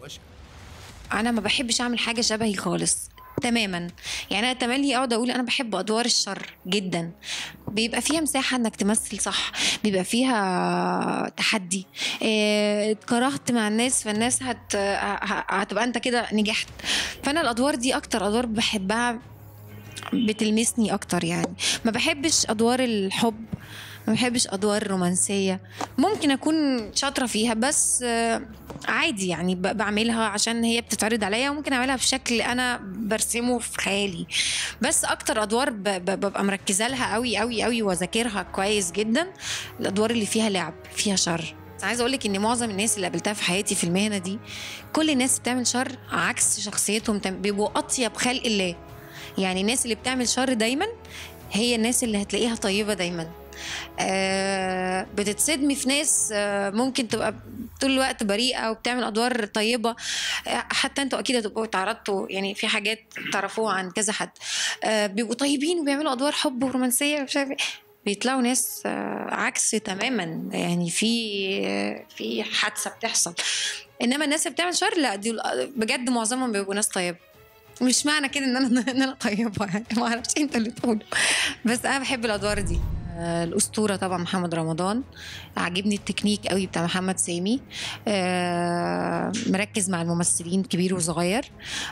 وشوشة انا ما بحبش اعمل حاجه شبهي خالص تماما يعني انا تملي اقعد اقول انا بحب ادوار الشر جدا بيبقى فيها مساحه انك تمثل صح بيبقى فيها تحدي إيه، اتكرهت مع الناس فالناس هت... ه- هتبقى انت كده نجحت فانا الادوار دي اكتر ادوار بحبها بتلمسني اكتر يعني ما بحبش ادوار الحب ما بحبش ادوار رومانسيه ممكن اكون شاطره فيها بس آه، عادي يعني ب- بعملها عشان هي بتتعرض عليا وممكن اعملها بشكل انا برسمه في خيالي بس اكتر ادوار ب- ب- ببقى مركزه لها قوي قوي قوي واذاكرها كويس جدا الادوار اللي فيها لعب فيها شر بس عايزه اقول لك ان معظم الناس اللي قابلتها في حياتي في المهنه دي كل الناس بتعمل شر عكس شخصيتهم تم- بيبقوا اطيب خلق الله يعني الناس اللي بتعمل شر دايما هي الناس اللي هتلاقيها طيبه دايما آه بتتصدمي في ناس آه ممكن تبقى طول الوقت بريئه وبتعمل ادوار طيبه آه حتى انتوا اكيد هتبقوا تعرضتوا يعني في حاجات تعرفوها عن كذا حد آه بيبقوا طيبين وبيعملوا ادوار حب ورومانسيه ومش عارف إيه. بيطلعوا ناس آه عكس تماما يعني في آه في حادثه بتحصل انما الناس اللي بتعمل شر لا دي بجد معظمهم بيبقوا ناس طيبه مش معنى كده ان انا ان انا طيبه يعني ما اعرفش انت اللي تقوله بس انا بحب الادوار دي آه، الاسطوره طبعا محمد رمضان عاجبني التكنيك قوي بتاع محمد سامي آه، مركز مع الممثلين كبير وصغير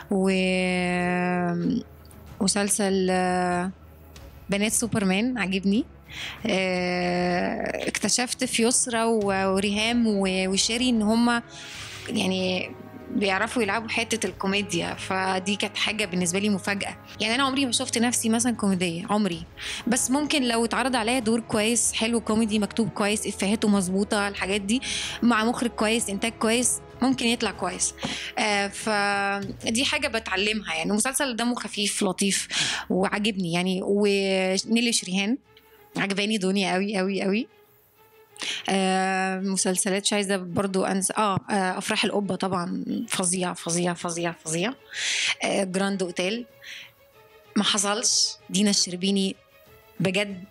ومسلسل آه، بنات سوبرمان عاجبني آه، اكتشفت في يسرا و- وريهام و- وشيري ان هما يعني بيعرفوا يلعبوا حته الكوميديا فدي كانت حاجه بالنسبه لي مفاجاه يعني انا عمري ما شفت نفسي مثلا كوميديه عمري بس ممكن لو اتعرض عليا دور كويس حلو كوميدي مكتوب كويس افهاته مظبوطه الحاجات دي مع مخرج كويس انتاج كويس ممكن يطلع كويس آه فدي حاجه بتعلمها يعني مسلسل دمه خفيف لطيف وعجبني يعني ونيلي شريهان عجباني دنيا قوي قوي قوي آه مسلسلات مش عايزه برضو انسى اه, آه افراح القبه طبعا فظيع فظيع فظيع فظيع آه جراند اوتيل ما حصلش دينا الشربيني بجد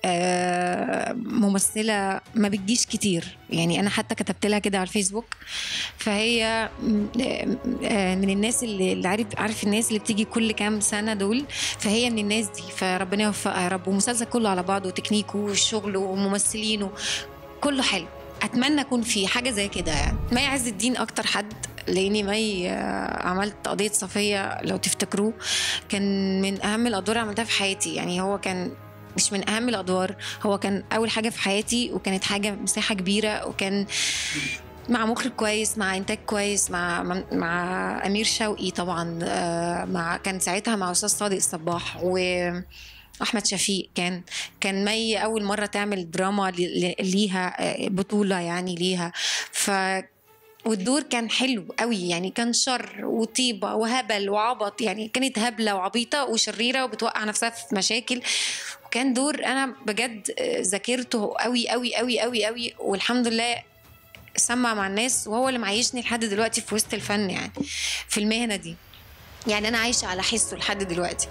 آه ممثلة ما بتجيش كتير يعني أنا حتى كتبت لها كده على الفيسبوك فهي م- آه من الناس اللي اللي عارف عارف الناس اللي بتيجي كل كام سنة دول فهي من الناس دي فربنا يوفقها يا رب ومسلسل كله على بعضه تكنيكه والشغل وممثلينه كله حلو اتمنى اكون في حاجه زي كده يعني مي عز الدين اكتر حد لاني مي آه، عملت قضيه صفيه لو تفتكروه كان من اهم الادوار اللي عملتها في حياتي يعني هو كان مش من اهم الادوار هو كان اول حاجه في حياتي وكانت حاجه مساحه كبيره وكان مع مخرج كويس مع انتاج كويس مع مع امير شوقي طبعا آه، مع كان ساعتها مع استاذ صادق الصباح و احمد شفيق كان كان مي اول مره تعمل دراما ل- ل- ليها آه، بطوله يعني ليها ف والدور كان حلو قوي يعني كان شر وطيبه وهبل وعبط يعني كانت هبله وعبيطه وشريره وبتوقع نفسها في مشاكل وكان دور انا بجد آه، ذاكرته قوي قوي قوي قوي قوي والحمد لله سمع مع الناس وهو اللي معيشني لحد دلوقتي في وسط الفن يعني في المهنه دي يعني انا عايشه على حسه لحد دلوقتي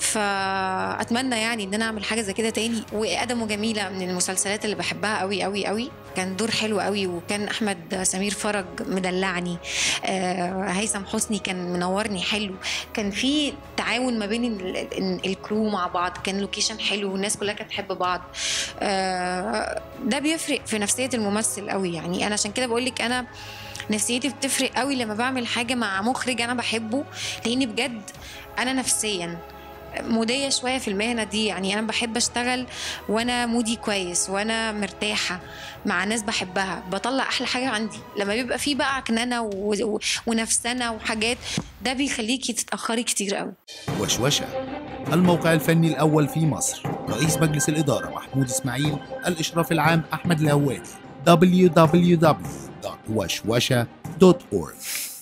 فاتمنى يعني ان انا اعمل حاجه زي كده تاني وادم وجميله من المسلسلات اللي بحبها قوي قوي قوي كان دور حلو قوي وكان احمد سمير فرج مدلعني آه هيثم حسني كان منورني حلو كان في تعاون ما بين ال- ال- الكرو مع بعض كان لوكيشن حلو والناس كلها كانت تحب بعض آه ده بيفرق في نفسيه الممثل قوي يعني انا عشان كده بقول لك انا نفسيتي بتفرق قوي لما بعمل حاجه مع مخرج انا بحبه لاني بجد انا نفسيا مودية شوية في المهنة دي يعني أنا بحب أشتغل وأنا مودي كويس وأنا مرتاحة مع ناس بحبها بطلع أحلى حاجة عندي لما بيبقى في بقى عكننة و... و... ونفسنة وحاجات ده بيخليكي تتأخري كتير قوي وشوشة الموقع الفني الأول في مصر رئيس مجلس الإدارة محمود إسماعيل الإشراف العام أحمد الهواري www.وشوشة.org